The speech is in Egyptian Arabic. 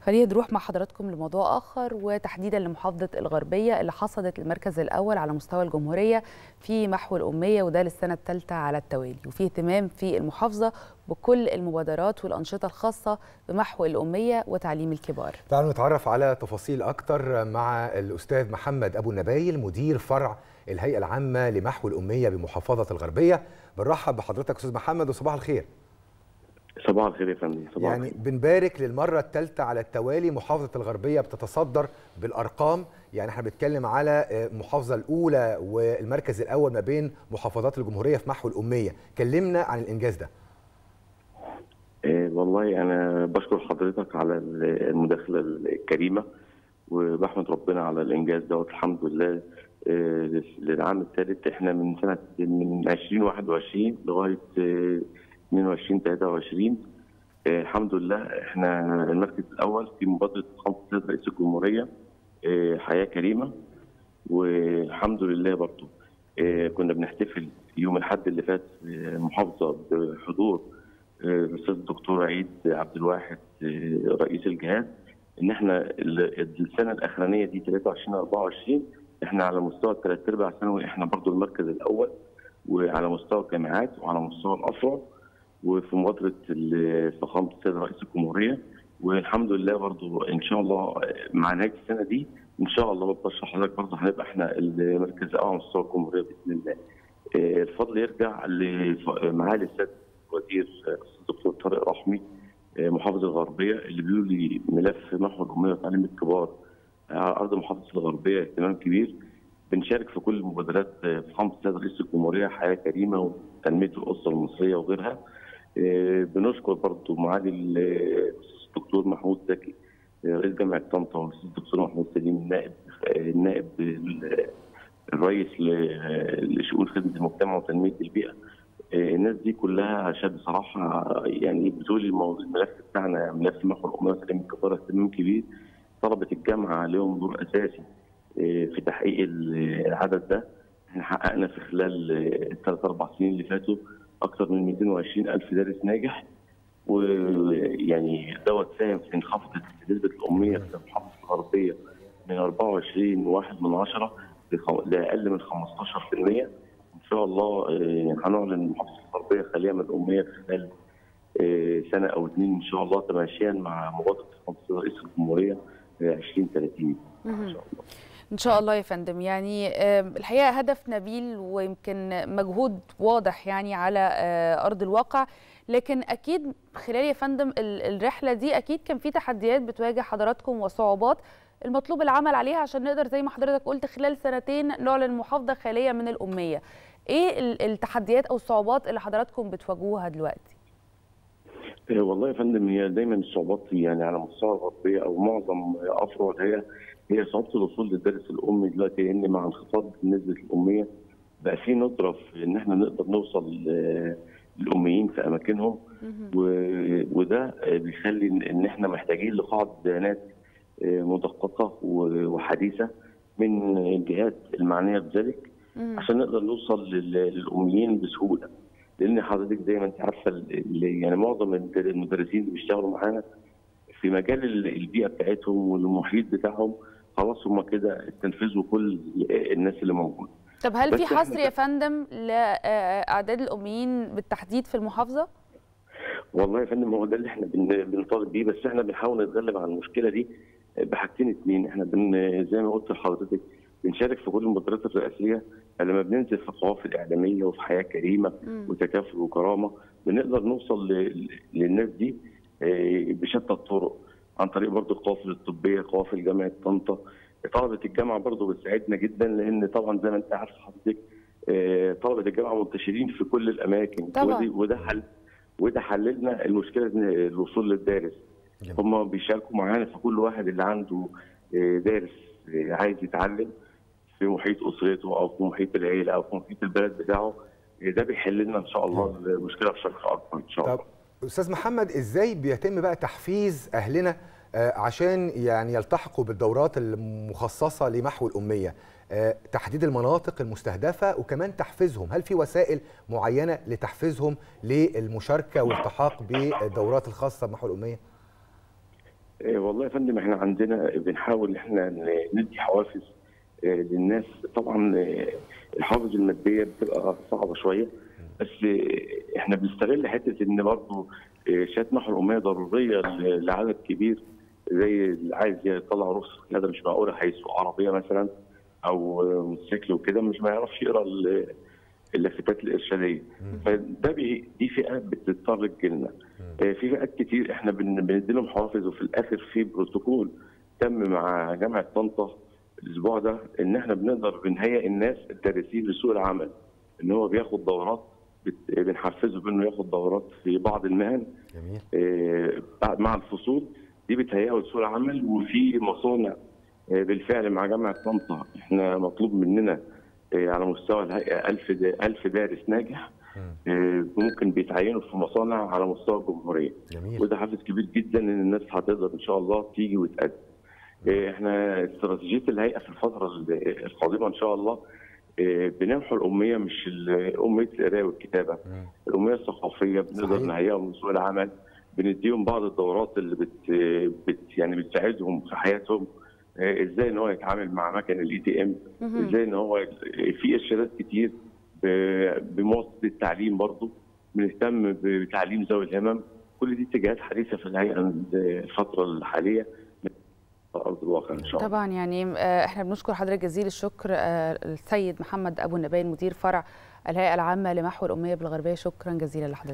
خلينا نروح مع حضراتكم لموضوع آخر وتحديدا لمحافظة الغربية اللي حصدت المركز الأول على مستوى الجمهورية في محو الأمية وده للسنة الثالثة على التوالي وفي اهتمام في المحافظة بكل المبادرات والأنشطة الخاصة بمحو الأمية وتعليم الكبار تعالوا نتعرف على تفاصيل أكتر مع الأستاذ محمد أبو النبايل مدير فرع الهيئة العامة لمحو الأمية بمحافظة الغربية بنرحب بحضرتك أستاذ محمد وصباح الخير صباح الخير يا فندم صباح يعني الخير. بنبارك للمرة الثالثة على التوالي محافظة الغربية بتتصدر بالأرقام يعني احنا بنتكلم على المحافظة الأولى والمركز الأول ما بين محافظات الجمهورية في محو الأمية كلمنا عن الإنجاز ده إيه والله انا بشكر حضرتك على المداخله الكريمه وبحمد ربنا على الانجاز دوت الحمد لله إيه للعام الثالث احنا من سنه من 2021 لغايه إيه 22 23 إيه الحمد لله احنا المركز الاول في مبادره خمسه سيد رئيس الجمهوريه إيه حياه كريمه والحمد لله برضه إيه كنا بنحتفل يوم الاحد اللي فات في المحافظه بحضور الاستاذ الدكتور عيد عبد الواحد رئيس الجهاز ان احنا السنه الاخرانيه دي 23 24 احنا على مستوى الثلاث ارباع ثانوي احنا برضو المركز الاول وعلى مستوى الجامعات وعلى مستوى الافرع وفي مبادره فخامه السيد رئيس الجمهوريه والحمد لله برضو ان شاء الله مع نهايه السنه دي ان شاء الله ببشر حضرتك برضو هنبقى احنا المركز الاول على مستوى الجمهوريه باذن الله. الفضل يرجع لمعالي السيد وزير الدكتور طارق رحمي محافظ الغربيه اللي بيقول لي ملف محو الاميه وتعليم الكبار على ارض محافظه الغربيه اهتمام كبير بنشارك في كل المبادرات فخامه السيد رئيس الجمهوريه حياه كريمه وتنميه الاسره المصريه وغيرها بنشكر برضه معالي الدكتور محمود زكي رئيس جامعه طنطا والاستاذ الدكتور محمود سليم النائب النائب الرئيس لشؤون خدمه المجتمع وتنميه البيئه الناس دي كلها عشان بصراحه يعني بتقول الموضوع الملف بتاعنا ملف محو الاميه وتعليم الكبار اهتمام كبير طلبه الجامعه لهم دور اساسي في تحقيق العدد ده احنا حققنا في خلال الثلاث اربع سنين اللي فاتوا اكثر من 220 الف دارس ناجح ويعني دوت ساهم في انخفاض نسبه الاميه في المحافظه الغربيه من 24 واحد من عشرة لاقل من 15% ان شاء الله هنعلن المحافظه الغربيه خاليه من الاميه في خلال سنه او اثنين ان شاء الله تماشيا مع مبادره خمسه رئيس الجمهوريه 2030 ان شاء الله. ان شاء الله يا فندم يعني الحقيقه هدف نبيل ويمكن مجهود واضح يعني على ارض الواقع لكن اكيد خلال يا فندم الرحله دي اكيد كان في تحديات بتواجه حضراتكم وصعوبات المطلوب العمل عليها عشان نقدر زي ما حضرتك قلت خلال سنتين نعلن المحافظه خاليه من الاميه. ايه التحديات او الصعوبات اللي حضراتكم بتواجهوها دلوقتي؟ والله يا فندم هي دايما الصعوبات يعني على مستوى الغربيه او معظم افرع هي هي صعوبه الوصول للدرس الامي دلوقتي لان مع انخفاض نسبه الاميه بقى في ندره في ان احنا نقدر نوصل للاميين في اماكنهم وده بيخلي ان احنا محتاجين لقاعده بيانات مدققه وحديثه من الجهات المعنيه بذلك عشان نقدر نوصل للاميين بسهوله لان حضرتك زي ما انت عارفه يعني معظم المدرسين اللي بيشتغلوا معانا في مجال البيئه بتاعتهم والمحيط بتاعهم خلاص هم كده استنفذوا كل الناس اللي موجوده طب هل في حصر يا فندم لاعداد الاميين بالتحديد في المحافظه؟ والله يا فندم هو ده اللي احنا بنطالب بيه بس احنا بنحاول نتغلب على المشكله دي بحاجتين اثنين احنا بن زي ما قلت لحضرتك بنشارك في كل المبادرات الرئاسيه لما بننزل في قوافل اعلاميه وفي حياه كريمه م. وتكافل وكرامه بنقدر نوصل للناس دي بشتى الطرق عن طريق برضه القوافل الطبيه قوافل جامعه طنطا طلبه الجامعه برضه بتساعدنا جدا لان طبعا زي ما انت عارف حضرتك طلبه الجامعه منتشرين في كل الاماكن طبعا. وده حل وده حللنا المشكله الوصول للدارس هم بيشاركوا معانا في كل واحد اللي عنده دارس عايز يتعلم في محيط اسرته او في محيط العيله او في محيط البلد بتاعه ده بيحل لنا ان شاء الله المشكله بشكل اكبر ان شاء الله. طب استاذ محمد ازاي بيتم بقى تحفيز اهلنا عشان يعني يلتحقوا بالدورات المخصصه لمحو الاميه تحديد المناطق المستهدفه وكمان تحفيزهم هل في وسائل معينه لتحفيزهم للمشاركه والالتحاق بالدورات الخاصه بمحو الاميه إيه والله يا فندم احنا عندنا بنحاول احنا ن- ندي حوافز إيه للناس طبعا إيه الحوافز الماديه بتبقى صعبه شويه بس إيه احنا بنستغل حته ان برضه إيه شهاده محو الاميه ضروريه ل- لعدد كبير زي اللي عايز يطلع رخصه هذا مش معقول هيسوق عربيه مثلا او موتوسيكل وكده مش ما يعرفش يقرا ال- اللافتات الارشاديه فده بي دي فئه بتضطر تجيلنا آه، في فئات كتير احنا بن- بندي لهم حوافز وفي الاخر في بروتوكول تم مع جامعه طنطا الاسبوع ده ان احنا بنقدر بنهيئ الناس الدارسين لسوق العمل ان هو بياخد دورات بت- بنحفزه بانه ياخد دورات في بعض المهن جميل آه، بعد- مع الفصول دي بتهيئه لسوق العمل وفي مصانع آه، بالفعل مع جامعه طنطا احنا مطلوب مننا آه، على مستوى الهيئه 1000 دا- 1000 دارس ناجح آه، ممكن بيتعينوا في مصانع على مستوى الجمهوريه جميل وده حافز كبير جدا ان الناس هتقدر ان شاء الله تيجي وتقدم. آه، احنا استراتيجيه الهيئه في الفتره ال- القادمه ان شاء الله آه، بنمحو الاميه مش ال- اميه القرايه والكتابه مم. الاميه الثقافيه بنقدر صحيح. نهيئهم لسوق العمل بنديهم بعض الدورات اللي بت, بت يعني بتساعدهم في حياتهم آه، ازاي ان هو يتعامل مع مكن الاي تي ام مهم. ازاي ان هو في ارشادات كتير ب- بمواصله التعليم برضه بنهتم بتعليم ذوي الهمم كل دي اتجاهات حديثه في الهيئه الفتره الحاليه على ارض الواقع ان شاء الله طبعا يعني آه، احنا بنشكر حضرتك جزيل الشكر آه، السيد محمد ابو النباين مدير فرع الهيئه العامه لمحو الاميه بالغربيه شكرا جزيلا لحضرتك